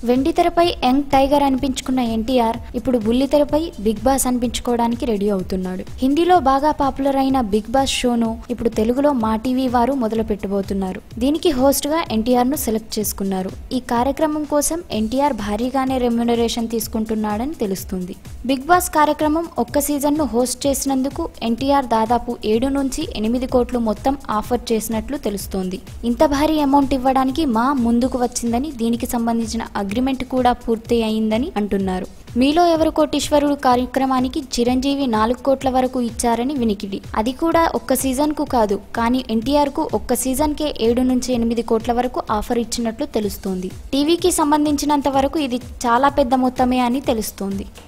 వెండితెరపై young tiger అనిపించుకున్న ఎన్టీఆర్ ఇప్పుడు బుల్లితెరపై బిగ్ బాస్ అనిపించుకోవడానికి రెడీ అవుతున్నాడు హిందీలో బాగా పాపులర్ అయిన బిగ్ బాస్ షోను ఇప్పుడు తెలుగులో మా టీవీ వారు మొదలు పెట్టబోతున్నారు దీనికి హోస్ట్ గా ఎన్టీఆర్ ను సెలెక్ట్ చేసుకున్నారు ఈ కార్యక్రమం కోసం ఎన్టీఆర్ భారీగానే రెమ్యునరేషన్ తీసుకుంటున్నాడని తెలుస్తుంది బిగ్ బాస్ కార్యక్రమం ఒక్క సీజన్ ను హోస్ట్ చేసినందుకు ఎన్టీఆర్ దాదాపు ఏడు నుంచి ఎనిమిది కోట్లు మొత్తం ఆఫర్ చేసినట్లు తెలుస్తోంది ఇంత భారీ అమౌంట్ ఇవ్వడానికి మా ముందుకు వచ్చిందని దీనికి సంబంధించిన అగ్రిమెంట్ కూడా పూర్తి అయిందని అంటున్నారు మీలో ఎవరు కోటీశ్వరుడు కార్యక్రమానికి చిరంజీవి నాలుగు కోట్ల వరకు ఇచ్చారని వినికిడి అది కూడా ఒక్క సీజన్ కు కాదు కానీ ఎన్టీఆర్ కు ఒక్క సీజన్ కే ఏడు నుంచి ఎనిమిది కోట్ల వరకు ఆఫర్ ఇచ్చినట్లు తెలుస్తోంది టీవీకి సంబంధించినంత వరకు ఇది చాలా పెద్ద మొత్తమే అని తెలుస్తోంది